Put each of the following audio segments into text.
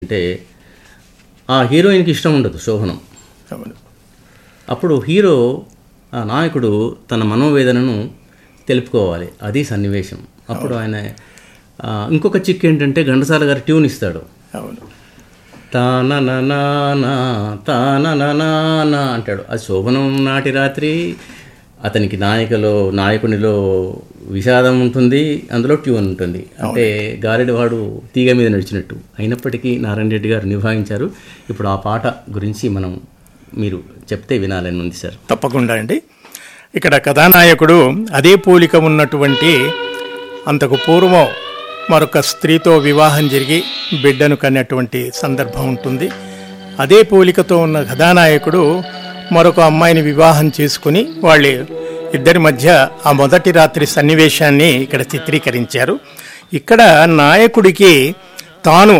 అంటే ఆ హీరోయిన్కి ఇష్టం ఉండదు శోభనం అవును అప్పుడు హీరో ఆ నాయకుడు తన మనోవేదనను తెలుపుకోవాలి అది సన్నివేశం అప్పుడు ఆయన ఆ, ఇంకొక చిక్ ఏంటంటే ఘంటసాల గారు ట్యూన్ ఇస్తాడు అవును తానననానా తానననానా అంటాడు అది శోభనం నాటి రాత్రి అతనికి నాయకలో నాయకునిలో విషాదం ఉంటుంది అందులో ట్యూన్ ఉంటుంది అంటే గారెడివాడు తీగ మీద నడిచినట్టు అయినప్పటికీ నారాయణ రెడ్డి గారు నిభాయించారు ఇప్పుడు ఆ పాట గురించి మనం మీరు చెప్తే వినాలని ఉంది సార్ తప్పకుండా అండి ఇక్కడ కథానాయకుడు అదే పోలిక ఉన్నటువంటి అంతకు పూర్వం మరొక స్త్రీతో వివాహం జరిగి బిడ్డను కన్నటువంటి సందర్భం ఉంటుంది అదే పోలికతో ఉన్న కథానాయకుడు మరొక అమ్మాయిని వివాహం చేసుకుని వాళ్ళ ఇద్దరి మధ్య ఆ మొదటి రాత్రి సన్నివేశాన్ని ఇక్కడ చిత్రీకరించారు ఇక్కడ నాయకుడికి తాను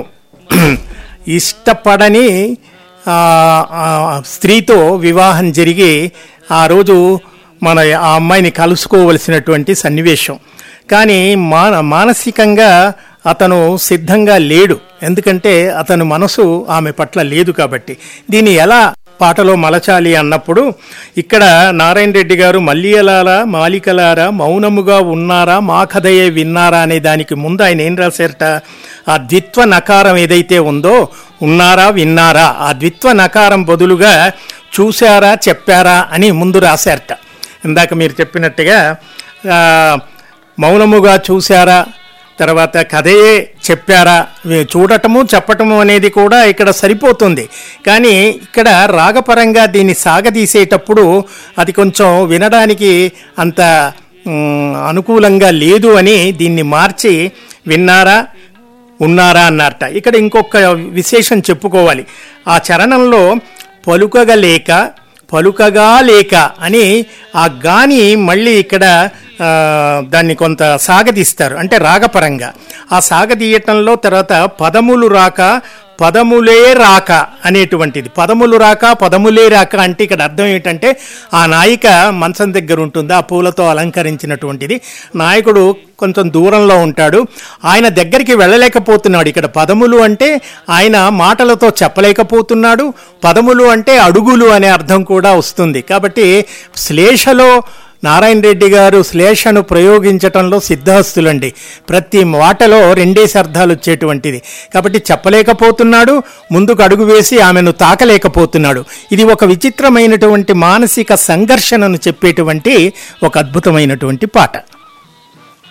ఇష్టపడని ఆ, ఆ స్త్రీతో వివాహం జరిగి ఆ రోజు మన ఆ అమ్మాయిని కలుసుకోవలసినటువంటి సన్నివేశం కానీ మాన మానసికంగా అతను సిద్ధంగా లేడు ఎందుకంటే అతను మనసు ఆమె పట్ల లేదు కాబట్టి దీన్ని ఎలా పాటలో మలచాలి అన్నప్పుడు ఇక్కడ నారాయణ రెడ్డి గారు మల్లియలారా మాలికలారా మౌనముగా ఉన్నారా మా కథయే విన్నారా అనే దానికి ముందు ఆయన ఏం రాశారట ఆ ద్విత్వ నకారం ఏదైతే ఉందో ఉన్నారా విన్నారా ఆ ద్విత్వ నకారం బదులుగా చూశారా చెప్పారా అని ముందు రాశారట ఇందాక మీరు చెప్పినట్టుగా ఆ, మౌనముగా చూశారా తర్వాత కథయే చెప్పారా ఇవి చూడటము చెప్పటము అనేది కూడా ఇక్కడ సరిపోతుంది కానీ ఇక్కడ రాగపరంగా దీన్ని సాగదీసేటప్పుడు అది కొంచెం వినడానికి అంత మ్, అనుకూలంగా లేదు అని దీన్ని మార్చి విన్నారా ఉన్నారా అన్నారట ఇక్కడ ఇంకొక విశేషం చెప్పుకోవాలి ఆ చరణంలో పలుకగలేక పలుకగా లేక అని ఆ గాని మళ్ళీ ఇక్కడ ఆ, దాన్ని కొంత సాగదీస్తారు అంటే రాగపరంగా ఆ సాగదీయటంలో తర్వాత పదములు రాక పదములే రాక అనేటువంటిది పదములు రాక పదములే రాక అంటే ఇక్కడ అర్థం ఏంటంటే ఆ నాయిక మంచం దగ్గర ఉంటుంది ఆ పూలతో అలంకరించినటువంటిది నాయకుడు కొంచెం దూరంలో ఉంటాడు ఆయన దగ్గరికి వెళ్ళలేకపోతున్నాడు ఇక్కడ పదములు అంటే ఆయన మాటలతో చెప్పలేకపోతున్నాడు పదములు అంటే అడుగులు అనే అర్థం కూడా వస్తుంది కాబట్టి శ్లేషలో నారాయణ రెడ్డి గారు శ్లేషను ప్రయోగించటంలో సిద్ధహస్తులండి ప్రతి మాటలో రెండేసి అర్థాలు వచ్చేటువంటిది కాబట్టి చెప్పలేకపోతున్నాడు ముందుకు అడుగు వేసి ఆమెను తాకలేకపోతున్నాడు ఇది ఒక విచిత్రమైనటువంటి మానసిక సంఘర్షణను చెప్పేటువంటి ఒక అద్భుతమైనటువంటి పాట